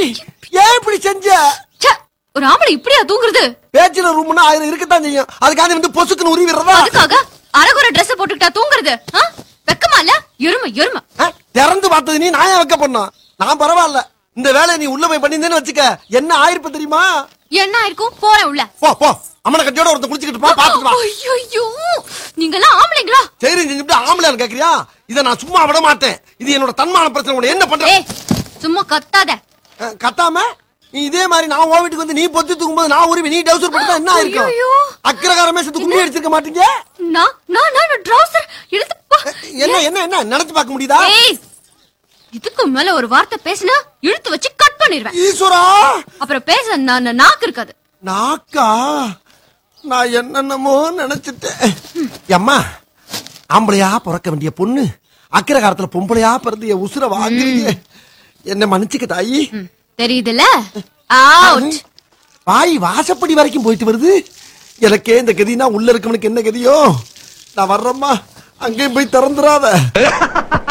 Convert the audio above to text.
ஏன் இப்படி செஞ்ச ச்சே, ஒரு ஆம்பளை இப்படியா தூங்குறது பேச்சுலர் ரூம்னா ஆயிரம் இருக்கத்தான் செய்யும் அதுக்காக வந்து பொசுக்குன்னு உருவி விடுறதா அதுக்காக அரகுற Dress போட்டுக்கிட்டா தூங்குறது ஆ? வெக்கமா இல்ல எருமை எருமை ஆ, திறந்து பார்த்தது நீ நான் ஏன் வைக்க பண்ணோம் நான் பரவாயில்ல இந்த வேலையை நீ உள்ள போய் பண்ணிருந்தேன்னு வச்சுக்க என்ன ஆயிருப்ப தெரியுமா என்ன ஆயிருக்கும் போறேன் உள்ள போ போ அம்மனை கட்டியோட ஒருத்தன் குளிச்சுக்கிட்டு போ பாத்துட்டு வா ஐயோ நீங்க எல்லாம் ஆம்பளைங்களா சரி செஞ்சுட்டு ஆம்பளைன்னு கேக்குறியா இதை நான் சும்மா விட மாட்டேன் இது என்னோட தன்மான பிரச்சனை உன்னை என்ன பண்ற ஏய் சும்மா கத்தாத அஹ், கத்தாம நீ இதே மாதிரி நான் உன் வீட்டுக்கு வந்து நீ பொத்தி தூக்கும்போது நான் உருவி நீ டவுசர் போட்டு என்ன ஆயிருக்கும் ஐயையோ. அக்கரகாரமே சேர்த்து கும்மி அடிச்சிருக்க மாட்டீங்க நான் நான் நான் ட்ரவுசர் இழுத்து பா. என்ன என்ன என்ன நினைச்சு பார்க்க முடியுதா ஏய் இதுக்கு மேல ஒரு வார்த்தை பேசினா இழுத்து வச்சு கட் பண்ணிடுவேன் ஈஸ்வரா அப்புறம் பேச நான் நாக்கு இருக்காது நாக்கா நான் என்னென்னமோ நினைச்சிட்டேன் அம்மா ஆம்பளையா பிறக்க வேண்டிய பொண்ணு அக்கிர காலத்துல பொம்பளையா பிறந்து என் உசுர வாங்குறீங்க என்ன மன்னிச்சுக்க தாயி ம், தெரியுதுல அவுட் வாய் வாசப்படி வரைக்கும் போயிட்டு வருது எனக்கே இந்த கதினா உள்ள இருக்கவனுக்கு என்ன கதியோ நான் வர்றேம்மா அங்கேயும் போய் திறந்துடாத